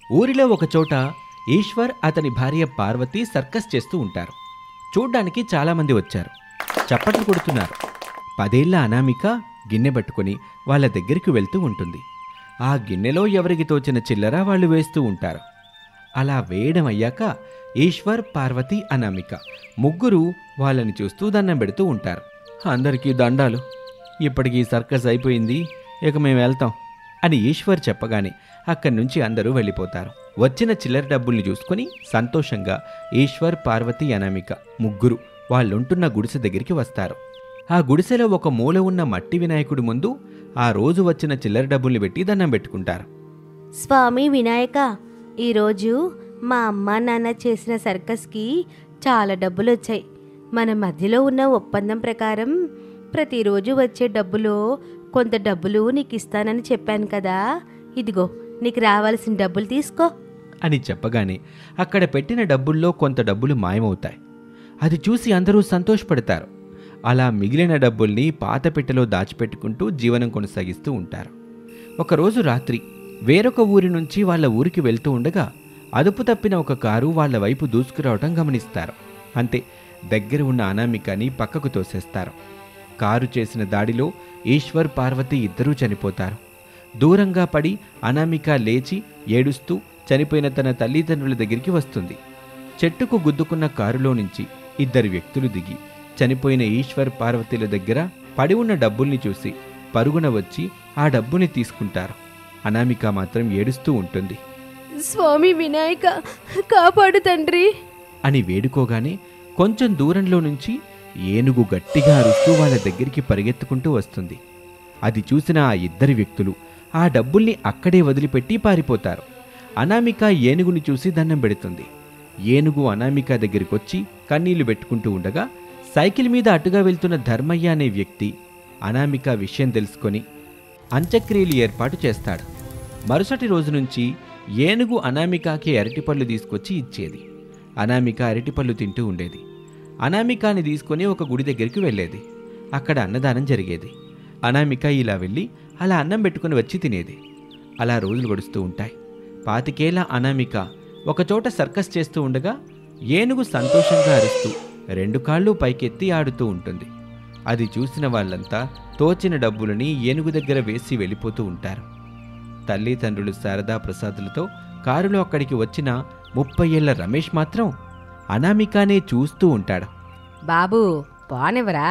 ఊరిలో ఒకచోట ఈశ్వర్ అతని భార్య పార్వతి సర్కస్ చేస్తూ ఉంటారు చూడ్డానికి చాలామంది వచ్చారు చప్పట్లు కొడుతున్నారు పదేళ్ల అనామిక గిన్నె పట్టుకొని వాళ్ళ దగ్గరికి వెళ్తూ ఉంటుంది ఆ గిన్నెలో ఎవరికి తోచిన చిల్లర వాళ్ళు వేస్తూ ఉంటారు అలా వేయడం అయ్యాక ఈశ్వర్ పార్వతి అనామిక ముగ్గురు వాళ్ళని చూస్తూ దండం పెడుతూ ఉంటారు అందరికీ దండాలు ఇప్పటికీ సర్కస్ అయిపోయింది ఇక మేము వెళ్తాం అని ఈశ్వర్ చెప్పగానే అక్కడి నుంచి అందరూ వెళ్ళిపోతారు వచ్చిన చిల్లర డబ్బుల్ని చూసుకొని సంతోషంగా ఈశ్వర్ పార్వతి అనామిక ముగ్గురు వాళ్ళుంటున్న గుడిసె దగ్గరికి వస్తారు ఆ గుడిసెలో ఒక మూల ఉన్న మట్టి వినాయకుడి ముందు ఆ రోజు వచ్చిన చిల్లర డబ్బుల్ని పెట్టి దండం పెట్టుకుంటారు స్వామి వినాయక ఈరోజు మా అమ్మ నాన్న చేసిన సర్కస్కి చాలా డబ్బులు వచ్చాయి మన మధ్యలో ఉన్న ఒప్పందం ప్రకారం ప్రతిరోజు వచ్చే డబ్బులో కొంత డబ్బులు నీకు ఇస్తానని చెప్పాను కదా ఇదిగో నీకు రావాల్సిన డబ్బులు తీసుకో అని చెప్పగానే అక్కడ పెట్టిన డబ్బుల్లో కొంత డబ్బులు మాయమవుతాయి అది చూసి అందరూ సంతోషపడతారు అలా మిగిలిన డబ్బుల్ని పాత పెట్టెలో దాచిపెట్టుకుంటూ జీవనం కొనసాగిస్తూ ఉంటారు ఒకరోజు రాత్రి వేరొక ఊరి నుంచి వాళ్ళ ఊరికి వెళ్తూ ఉండగా అదుపు తప్పిన ఒక కారు వాళ్ళ వైపు దూసుకురావటం గమనిస్తారు అంతే దగ్గర ఉన్న అనామికని పక్కకు తోసేస్తారు కారు చేసిన దాడిలో ఈశ్వర్ పార్వతి ఇద్దరూ చనిపోతారు దూరంగా పడి అనామిక లేచి ఏడుస్తూ చనిపోయిన తన తల్లిదండ్రుల దగ్గరికి వస్తుంది చెట్టుకు గుద్దుకున్న కారులో నుంచి ఇద్దరు వ్యక్తులు దిగి చనిపోయిన ఈశ్వర్ పార్వతీల దగ్గర పడి ఉన్న డబ్బుల్ని చూసి పరుగున వచ్చి ఆ డబ్బుని తీసుకుంటారు అనామిక మాత్రం ఏడుస్తూ ఉంటుంది స్వామి వినాయక కాపాడు తండ్రి అని వేడుకోగానే కొంచెం దూరంలో నుంచి ఏనుగు గట్టిగా అరుస్తూ వాళ్ళ దగ్గరికి పరిగెత్తుకుంటూ వస్తుంది అది చూసిన ఆ ఇద్దరు వ్యక్తులు ఆ డబ్బుల్ని అక్కడే వదిలిపెట్టి పారిపోతారు అనామిక ఏనుగుని చూసి దండం పెడుతుంది ఏనుగు అనామిక దగ్గరికొచ్చి కన్నీళ్లు పెట్టుకుంటూ ఉండగా సైకిల్ మీద అటుగా వెళ్తున్న ధర్మయ్య అనే వ్యక్తి అనామిక విషయం తెలుసుకొని అంత్యక్రియలు ఏర్పాటు చేస్తాడు మరుసటి రోజు నుంచి ఏనుగు అనామికకి అరటిపళ్ళు తీసుకొచ్చి ఇచ్చేది అనామిక అరటిపళ్ళు తింటూ ఉండేది అనామికాని తీసుకొని ఒక గుడి దగ్గరికి వెళ్ళేది అక్కడ అన్నదానం జరిగేది అనామిక ఇలా వెళ్ళి అలా అన్నం పెట్టుకుని వచ్చి తినేది అలా రోజులు గడుస్తూ ఉంటాయి పాతికేళ్ల అనామిక ఒకచోట సర్కస్ చేస్తూ ఉండగా ఏనుగు సంతోషంగా అరుస్తూ రెండు కాళ్ళు పైకెత్తి ఆడుతూ ఉంటుంది అది చూసిన వాళ్ళంతా తోచిన డబ్బులని ఏనుగు దగ్గర వేసి వెళ్ళిపోతూ ఉంటారు తల్లిదండ్రులు శారదా ప్రసాదులతో కారులో అక్కడికి వచ్చిన ముప్పై ఏళ్ల రమేష్ మాత్రం అనామికానే చూస్తూ ఉంటాడు బాబు పోనివరా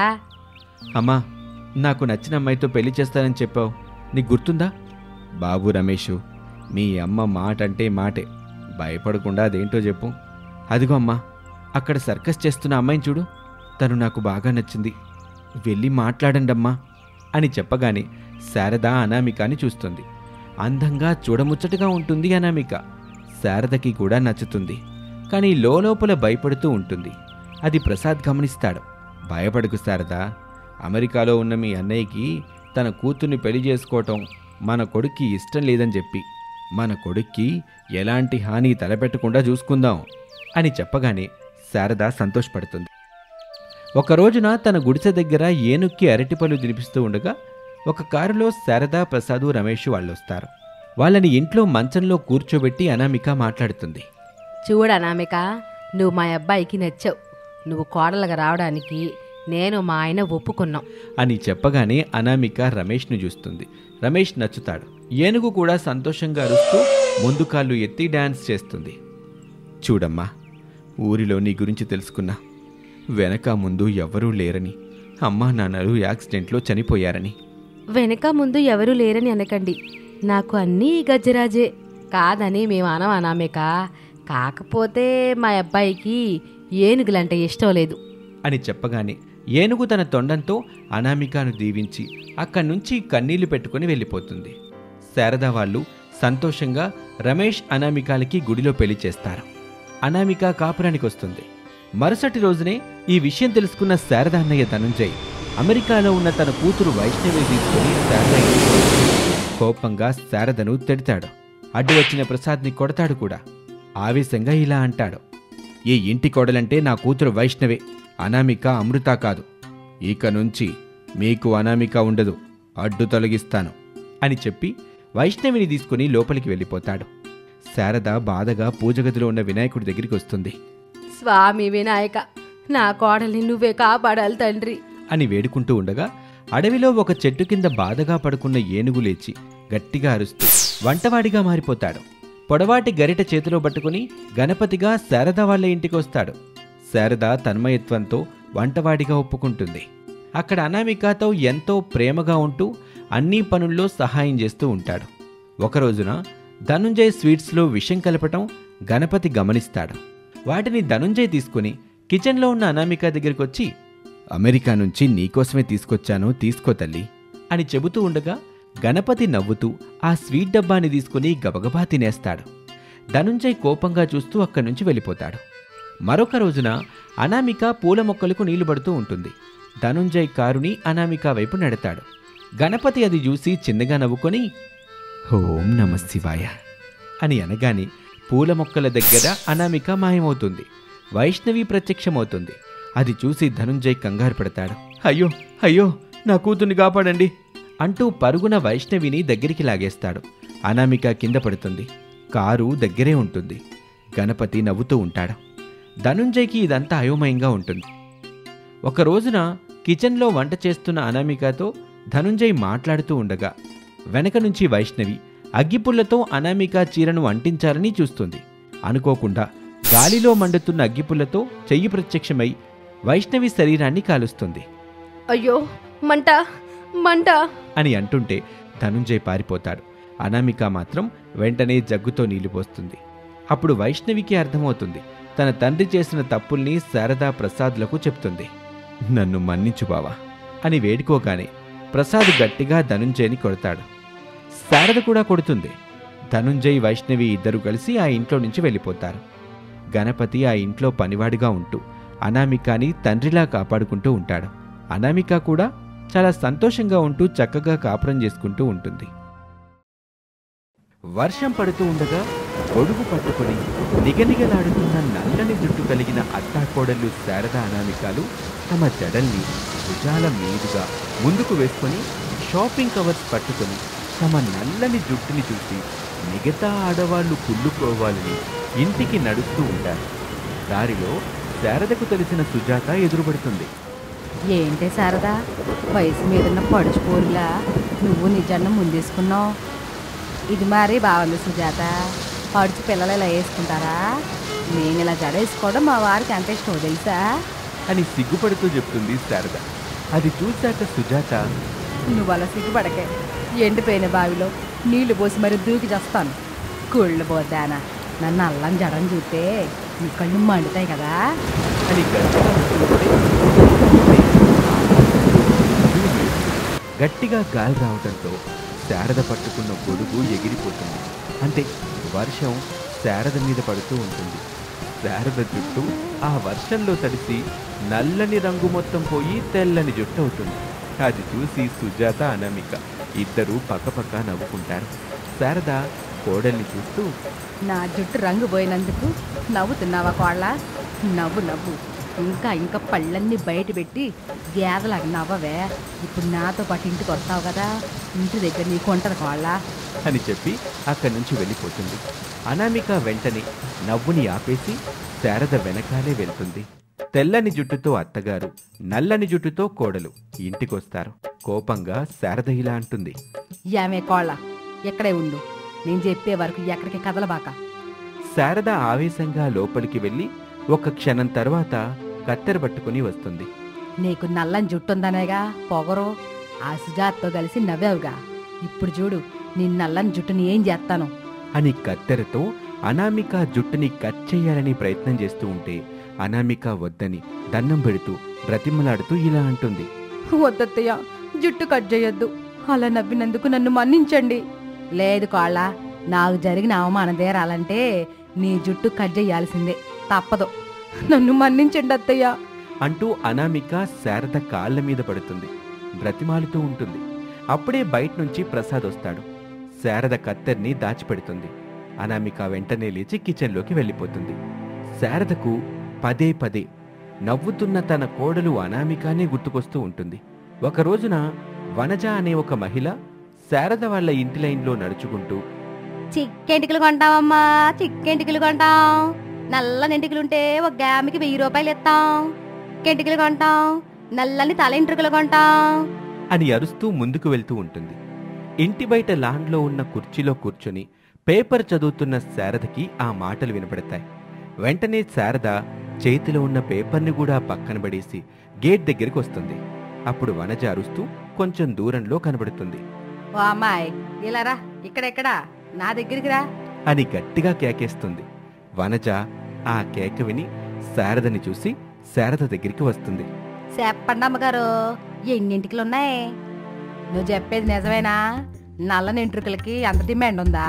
అమ్మా నాకు నచ్చిన అమ్మాయితో పెళ్లి చేస్తానని చెప్పావు నీకు గుర్తుందా బాబు రమేషు మీ అమ్మ మాట అంటే మాటే భయపడకుండా అదేంటో చెప్పు అదిగో అమ్మా అక్కడ సర్కస్ చేస్తున్న అమ్మాయిని చూడు తను నాకు బాగా నచ్చింది వెళ్ళి మాట్లాడండమ్మా అని చెప్పగానే శారద అనామికాని చూస్తుంది అందంగా చూడముచ్చటగా ఉంటుంది అనామిక శారదకి కూడా నచ్చుతుంది కానీ లోపల భయపడుతూ ఉంటుంది అది ప్రసాద్ గమనిస్తాడు భయపడకు శారదా అమెరికాలో ఉన్న మీ అన్నయ్యకి తన కూతుర్ని పెళ్లి చేసుకోవటం మన కొడుక్కి ఇష్టం లేదని చెప్పి మన కొడుక్కి ఎలాంటి హాని తలపెట్టకుండా చూసుకుందాం అని చెప్పగానే శారద సంతోషపడుతుంది ఒక రోజున తన గుడిసె దగ్గర ఏనుక్కి అరటిపళ్ళు తినిపిస్తూ ఉండగా ఒక కారులో శారద ప్రసాదు రమేష్ వాళ్ళు వస్తారు వాళ్ళని ఇంట్లో మంచంలో కూర్చోబెట్టి అనామిక మాట్లాడుతుంది చూడు అనామిక నువ్వు మా అబ్బాయికి నచ్చావు నువ్వు కోడలుగా రావడానికి నేను మా ఆయన ఒప్పుకున్నాం అని చెప్పగానే అనామిక రమేష్ను చూస్తుంది రమేష్ నచ్చుతాడు ఏనుగు కూడా సంతోషంగా అరుస్తూ ముందు కాళ్ళు ఎత్తి డాన్స్ చేస్తుంది చూడమ్మా ఊరిలో నీ గురించి తెలుసుకున్నా వెనక ముందు ఎవ్వరూ లేరని అమ్మా నాన్నలు యాక్సిడెంట్లో చనిపోయారని వెనక ముందు ఎవరూ లేరని అనకండి నాకు అన్నీ ఈ గజ్జరాజే కాదని మేము అనం అనామిక కాకపోతే మా అబ్బాయికి ఏనుగులంటే ఇష్టం లేదు అని చెప్పగానే ఏనుగు తన తొండంతో అనామికను దీవించి అక్కడి నుంచి కన్నీళ్లు పెట్టుకుని వెళ్ళిపోతుంది శారద వాళ్ళు సంతోషంగా రమేష్ అనామికాలకి గుడిలో పెళ్లి చేస్తారు అనామిక కాపురానికి వస్తుంది మరుసటి రోజునే ఈ విషయం తెలుసుకున్న శారద అన్నయ్య ధనుంజయ్ అమెరికాలో ఉన్న తన కూతురు వైష్ణవి తీసుకుని శారద ఇంటికి వచ్చి కోపంగా శారదను తిడతాడు అడ్డు వచ్చిన ప్రసాద్ని కొడతాడు కూడా ఆవేశంగా ఇలా అంటాడు ఈ ఇంటి కోడలంటే నా కూతురు వైష్ణవే అనామిక అమృత కాదు ఇక నుంచి మీకు అనామిక ఉండదు అడ్డు తొలగిస్తాను అని చెప్పి వైష్ణవిని తీసుకుని లోపలికి వెళ్ళిపోతాడు శారద బాధగా పూజగదిలో ఉన్న వినాయకుడి దగ్గరికి వస్తుంది స్వామి వినాయక నా కోడల్ని నువ్వే కాపాడాలి తండ్రి అని వేడుకుంటూ ఉండగా అడవిలో ఒక చెట్టు కింద బాధగా పడుకున్న ఏనుగు లేచి గట్టిగా అరుస్తూ వంటవాడిగా మారిపోతాడు పొడవాటి గరిట చేతిలో పట్టుకుని గణపతిగా శారద వాళ్ళ ఇంటికి వస్తాడు శారద తన్మయత్వంతో వంటవాడిగా ఒప్పుకుంటుంది అక్కడ అనామికతో ఎంతో ప్రేమగా ఉంటూ అన్ని పనుల్లో సహాయం చేస్తూ ఉంటాడు ఒక రోజున ధనుంజయ్ స్వీట్స్లో విషం కలపటం గణపతి గమనిస్తాడు వాటిని ధనుంజయ్ తీసుకుని కిచెన్లో ఉన్న అనామిక దగ్గరికి వచ్చి అమెరికా నుంచి నీకోసమే తీసుకొచ్చాను తీసుకో తల్లి అని చెబుతూ ఉండగా గణపతి నవ్వుతూ ఆ స్వీట్ డబ్బాని తీసుకుని గబగబా తినేస్తాడు ధనుంజయ్ కోపంగా చూస్తూ అక్కడి నుంచి వెళ్ళిపోతాడు మరొక రోజున అనామిక పూల మొక్కలకు నీళ్లు పడుతూ ఉంటుంది ధనుంజయ్ కారుని అనామిక వైపు నెడతాడు గణపతి అది చూసి చిన్నగా నవ్వుకొని ఓం నమ శివాయ అని అనగానే పూల మొక్కల దగ్గర అనామిక మాయమవుతుంది వైష్ణవి ప్రత్యక్షమవుతుంది అది చూసి ధనుంజయ్ కంగారు పడతాడు అయ్యో అయ్యో నా కూతుర్ని కాపాడండి అంటూ పరుగున వైష్ణవిని దగ్గరికి లాగేస్తాడు అనామిక కింద పడుతుంది కారు దగ్గరే ఉంటుంది గణపతి నవ్వుతూ ఉంటాడు ధనుంజయ్కి ఇదంతా అయోమయంగా ఉంటుంది ఒక రోజున కిచెన్లో వంట చేస్తున్న అనామికతో ధనుంజయ్ మాట్లాడుతూ ఉండగా వెనక నుంచి వైష్ణవి అగ్గిపుల్లతో అనామిక చీరను అంటించాలని చూస్తుంది అనుకోకుండా గాలిలో మండుతున్న అగ్గిపుల్లతో చెయ్యి ప్రత్యక్షమై వైష్ణవి శరీరాన్ని కాలుస్తుంది అయ్యో మంట మంట అని అంటుంటే ధనుంజయ్ పారిపోతాడు అనామిక మాత్రం వెంటనే జగ్గుతో నీళ్లు పోస్తుంది అప్పుడు వైష్ణవికి అర్థమవుతుంది తన తండ్రి చేసిన తప్పుల్ని శారదా ప్రసాద్లకు చెప్తుంది నన్ను మన్నించు బావా అని వేడుకోగానే ప్రసాద్ గట్టిగా ధనుంజయ్ని కొడతాడు శారద కూడా కొడుతుంది ధనుంజయ్ వైష్ణవి ఇద్దరు కలిసి ఆ ఇంట్లో నుంచి వెళ్ళిపోతారు గణపతి ఆ ఇంట్లో పనివాడిగా ఉంటూ అనామికాని తండ్రిలా కాపాడుకుంటూ ఉంటాడు అనామిక కూడా చాలా సంతోషంగా ఉంటూ చక్కగా కాపురం చేసుకుంటూ ఉంటుంది వర్షం పడుతూ ఉండగా గొడుగు పట్టుకొని నిగనిగలాడుతున్న నల్లని జుట్టు కలిగిన అత్తాకోడళ్ళు శారద అనామికాలు తమ జడల్ని భుజాల మీదుగా ముందుకు వేసుకొని షాపింగ్ కవర్స్ పట్టుకొని తమ నల్లని జుట్టుని చూసి మిగతా ఆడవాళ్లు కుళ్ళుకోవాలని ఇంటికి నడుస్తూ ఉంటారు దారిలో శారదకు తెలిసిన సుజాత ఎదురుపడుతుంది ఏంటే శారదా వయసు మీదున్న పడుచుకోరులా నువ్వు నీ జన్మ ముందేసుకున్నావు ఇది మరీ బాగుంది సుజాత పడుచు పిల్లలు ఇలా వేసుకుంటారా నేను ఇలా జడ వేసుకోవడం మా వారికి ఎంత ఇష్టమో తెలుసా అని సిగ్గుపడుతూ చెప్తుంది శారద అది చూశాక సుజాత నువ్వు అలా సిగ్గుపడకే ఎండిపోయిన బావిలో నీళ్లు పోసి మరి దూకి చేస్తాను కుళ్ళు పోద్దానా నన్ను అల్లం జడం చూస్తే నీ కళ్ళు మండుతాయి కదా అని గట్టిగా అంటుంటే గట్టిగా గాలి రావడంతో శారద పట్టుకున్న గొడుగు ఎగిరిపోతుంది అంతే వర్షం శారద మీద పడుతూ ఉంటుంది శారద జుట్టు ఆ వర్షంలో తడిసి నల్లని రంగు మొత్తం పోయి తెల్లని జుట్టు అవుతుంది అది చూసి సుజాత అనామిక ఇద్దరూ పక్కపక్క నవ్వుకుంటారు శారద కోడల్ని చూస్తూ నా జుట్టు రంగు పోయినందుకు నవ్వుతున్నావా కోళ్ళ నవ్వు నవ్వు ఇంకా ఇంకా పళ్ళన్నీ బయట పెట్టి గేదలాగా నవ్వవే ఇప్పుడు నాతో పాటు ఇంటికి వస్తావు కదా ఇంటి దగ్గర నీకు ఉంటుంది కోళ్ళ అని చెప్పి అక్కడి నుంచి వెళ్ళిపోతుంది అనామిక వెంటనే నవ్వుని ఆపేసి శారద వెనకాలే వెళ్తుంది తెల్లని జుట్టుతో అత్తగారు నల్లని జుట్టుతో కోడలు ఇంటికొస్తారు కోపంగా శారద ఇలా అంటుంది యామే కోళ్ళ ఎక్కడే ఉండు నేను చెప్పే వరకు ఎక్కడికి కదలబాక శారద ఆవేశంగా లోపలికి వెళ్ళి ఒక క్షణం తర్వాత కత్తెర పట్టుకుని వస్తుంది నీకు నల్లని జుట్టు ఉందనేగా పొగరు ఆ సుజాత్తో కలిసి నవ్వావుగా ఇప్పుడు చూడు నీ నల్లని జుట్టుని ఏం చేస్తాను అని కత్తెరతో అనామిక జుట్టుని కట్ చేయాలని ప్రయత్నం చేస్తూ ఉంటే అనామిక వద్దని దండం పెడుతూ బ్రతిమలాడుతూ ఇలా అంటుంది వద్దత్తయ్య జుట్టు కట్ చేయొద్దు అలా నవ్వినందుకు నన్ను మన్నించండి లేదు కాళ్ళ నాకు జరిగిన అవమానం తీరాలంటే నీ జుట్టు కట్ చేయాల్సిందే తప్పదు నన్ను మన్నించండి అత్తయ్య అంటూ అనామిక శారద కాళ్ళ మీద పడుతుంది బ్రతిమాలుతూ ఉంటుంది అప్పుడే బయట నుంచి ప్రసాద్ వస్తాడు శారద కత్తెర్ని దాచిపెడుతుంది అనామిక వెంటనే లేచి కిచెన్లోకి వెళ్ళిపోతుంది శారదకు పదే పదే నవ్వుతున్న తన కోడలు అనామికానే గుర్తుకొస్తూ ఉంటుంది ఒక రోజున వనజ అనే ఒక మహిళ శారద వాళ్ళ ఇంటి లైన్లో నడుచుకుంటూ చిక్కెంటికలు కొంటామమ్మా చిక్కెంటికలు కొంటాం నల్ల ఎంటికలు ఉంటే ఒక గ్రాముకి వెయ్యి రూపాయలు ఇస్తాం కెంటికలు కొంటాం నల్లని తల ఎంట్రుకలు కొంటాం అని అరుస్తూ ముందుకు వెళ్తూ ఉంటుంది ఇంటి బయట లాన్లో ఉన్న కుర్చీలో కూర్చొని పేపర్ చదువుతున్న శారదకి ఆ మాటలు వినపడతాయి వెంటనే శారద చేతిలో ఉన్న పేపర్ని కూడా పక్కన పడేసి గేట్ దగ్గరికి వస్తుంది అప్పుడు వనజ అరుస్తూ కొంచెం దూరంలో కనబడుతుంది ఓ అమ్మాయి ఇలా రా ఇక్కడెక్కడ నా దగ్గరికి రా అని గట్టిగా కేకేస్తుంది వనజ ఆ కేక విని శారదని చూసి శారద దగ్గరికి వస్తుంది చెప్పండి అమ్మగారు ఎన్నింటికలు ఉన్నాయి నువ్వు చెప్పేది నిజమేనా నల్లని ఎంట్రుకలకి అంత డిమాండ్ ఉందా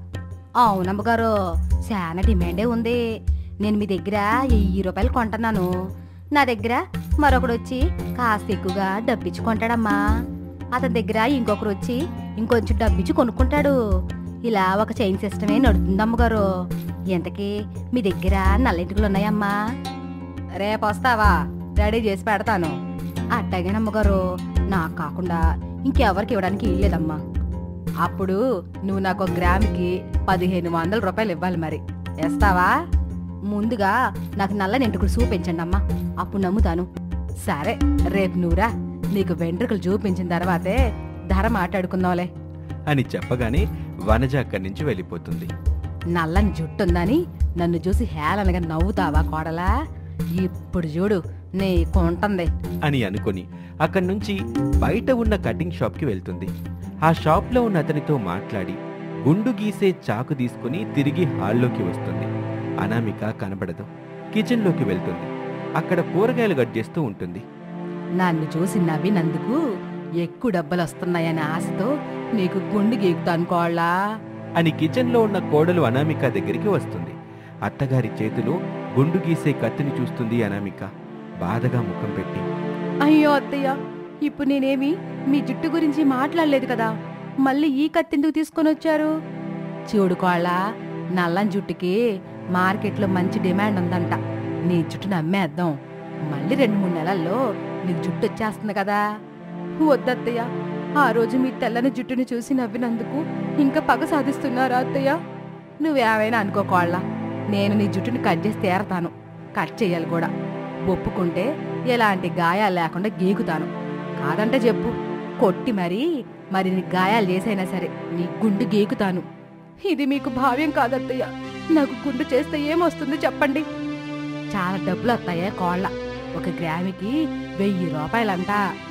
అవునమ్మగారు చాలా డిమాండే ఉంది నేను మీ దగ్గర వెయ్యి రూపాయలు కొంటున్నాను నా దగ్గర మరొకడు వచ్చి కాస్త ఎక్కువగా డబ్బిచ్చి కొంటాడమ్మా అతని దగ్గర ఇంకొకరు వచ్చి ఇంకొంచెం డబ్బిచ్చి కొనుక్కుంటాడు ఇలా ఒక చైన్ సిస్టమే నడుతుంది అమ్మగారు ఇంతకీ మీ దగ్గర నల్లెంటుకలు ఉన్నాయమ్మా రేపు వస్తావా రెడీ చేసి పెడతాను అట్టగేనమ్మగారు నాకు కాకుండా ఇంకెవరికి ఇవ్వడానికి ఇల్లేదమ్మా అప్పుడు నువ్వు నాకు ఒక గ్రాముకి పదిహేను వందల రూపాయలు ఇవ్వాలి మరి వేస్తావా ముందుగా నాకు నల్ల నెంటుకులు చూపించండి అమ్మా అప్పుడు నమ్ముతాను సరే రేపు నువ్వురా నీకు వెంట్రుకలు చూపించిన తర్వాతే ధర మాట్లాడుకుందాంలే అని చెప్పగానే వనజ అక్కడి నుంచి వెళ్ళిపోతుంది నల్లని జుట్టుందని నన్ను చూసి హేళనగా నవ్వుతావా కోడలా ఇప్పుడు చూడు నీ కొంటుంది అని అనుకొని అక్కడి నుంచి బయట ఉన్న కటింగ్ షాప్కి వెళ్తుంది ఆ షాప్లో ఉన్న అతనితో మాట్లాడి గుండు గీసే చాకు తీసుకుని తిరిగి హాల్లోకి వస్తుంది అనామిక కనబడదు కిచెన్లోకి వెళ్తుంది అక్కడ కూరగాయలు కట్ చేస్తూ ఉంటుంది నన్ను చూసి నవ్వినందుకు ఎక్కువ డబ్బులు వస్తున్నాయనే ఆశతో నీకు గుండు గీకుతాను కోళ్ళా అని కిచెన్లో ఉన్న కోడలు అనామిక దగ్గరికి వస్తుంది అత్తగారి చేతిలో గుండు గీసే కత్తిని చూస్తుంది అనామిక బాధగా ముఖం పెట్టి అయ్యో అత్తయ్య ఇప్పుడు నేనేమి మీ జుట్టు గురించి మాట్లాడలేదు కదా మళ్ళీ ఈ కత్తెందుకు తీసుకొని వచ్చారు చూడు కోళ్ళ నల్లని జుట్టుకి మార్కెట్లో మంచి డిమాండ్ ఉందంట నీ జుట్టును అమ్మేద్దాం మళ్ళీ రెండు మూడు నెలల్లో నీకు జుట్టు వచ్చేస్తుంది కదా వద్దత్తయ్య ఆ రోజు మీ తెల్లని జుట్టుని చూసి నవ్వినందుకు ఇంకా పగ సాధిస్తున్నారా అత్తయ్య నువ్వేమైనా అనుకో కోళ్ళ నేను నీ జుట్టుని కట్ చేసి తీరతాను కట్ చేయాలి కూడా ఒప్పుకుంటే ఎలాంటి గాయాలు లేకుండా గీకుతాను కాదంటే చెప్పు కొట్టి మరీ మరి నీ గాయాలు చేసైనా సరే నీ గుండు గీకుతాను ఇది మీకు భావ్యం కాదత్తయ్య నాకు గుండు చేస్తే ఏమొస్తుంది చెప్పండి చాలా డబ్బులు వస్తాయే కోళ్ళ ఒక గ్రామికి వెయ్యి రూపాయలంట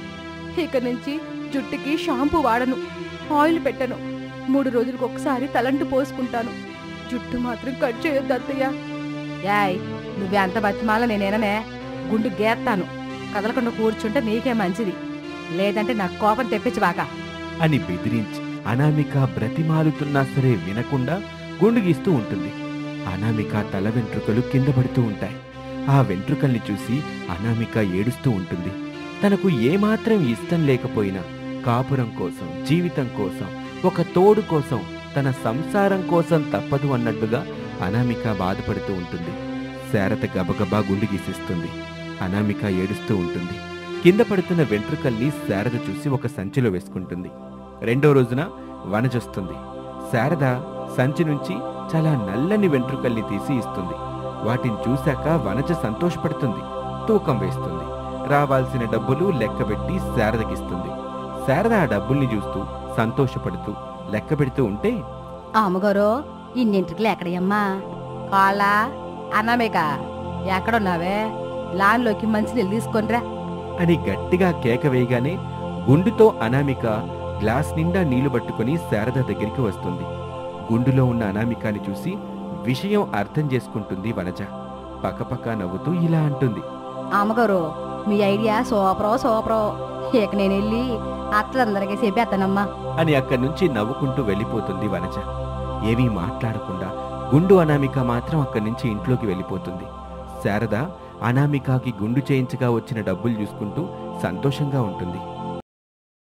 ఇక నుంచి జుట్టుకి షాంపూ వాడను ఆయిల్ పెట్టను మూడు రోజులకు ఒకసారి తలంటు పోసుకుంటాను జుట్టు మాత్రం కట్ చేయొద్దు అత్తయ్య యాయ్ నువ్వెంత బతిమాల నేనేననే గుండు గేస్తాను కదలకుండా కూర్చుంటే నీకే మంచిది లేదంటే నాకు కోపం తెప్పించబాక అని బెదిరించి అనామిక బ్రతిమాలుతున్నా సరే వినకుండా గుండు గీస్తూ ఉంటుంది అనామిక తల వెంట్రుకలు కింద పడుతూ ఉంటాయి ఆ వెంట్రుకల్ని చూసి అనామిక ఏడుస్తూ ఉంటుంది తనకు ఏమాత్రం ఇష్టం లేకపోయినా కాపురం కోసం జీవితం కోసం ఒక తోడు కోసం తన సంసారం కోసం తప్పదు అన్నట్టుగా అనామిక బాధపడుతూ ఉంటుంది శారద గబగబా గుండు గీసిస్తుంది అనామిక ఏడుస్తూ ఉంటుంది కింద పడుతున్న వెంట్రుకల్ని శారద చూసి ఒక సంచిలో వేసుకుంటుంది రెండో రోజున వనజొస్తుంది శారద సంచి నుంచి చాలా నల్లని వెంట్రుకల్ని తీసి ఇస్తుంది వాటిని చూశాక వనజ సంతోషపడుతుంది తూకం వేస్తుంది రావాల్సిన డబ్బులు లెక్కబెట్టి శారదకిస్తుంది శారద ఆ డబ్బుల్ని చూస్తూ సంతోషపడుతూ లెక్క పెడుతూ ఉంటే అమ్మగారు ఇన్నింటికి ఎక్కడయ్యమ్మా కాళ్ళ అన్నమేక ఎక్కడున్నావే లాన్లోకి మంచినీళ్ళు తీసుకొనిరా అని గట్టిగా కేక వేయగానే గుండుతో అనామిక గ్లాస్ నిండా నీళ్లు పట్టుకుని శారద దగ్గరికి వస్తుంది గుండులో ఉన్న అనామికాని చూసి విషయం అర్థం చేసుకుంటుంది వనజ పక్కపక్క నవ్వుతూ ఇలా అంటుంది అమ్మగారు మీ ఐడియా సూపరో సూపరో ఇక నేను వెళ్ళి అత్తలందరికీ చెప్పేస్తానమ్మా అని అక్కడి నుంచి నవ్వుకుంటూ వెళ్ళిపోతుంది వనజ ఏమీ మాట్లాడకుండా గుండు అనామిక మాత్రం అక్కడి నుంచి ఇంట్లోకి వెళ్ళిపోతుంది శారద అనామికకి గుండు చేయించగా వచ్చిన డబ్బులు చూసుకుంటూ సంతోషంగా ఉంటుంది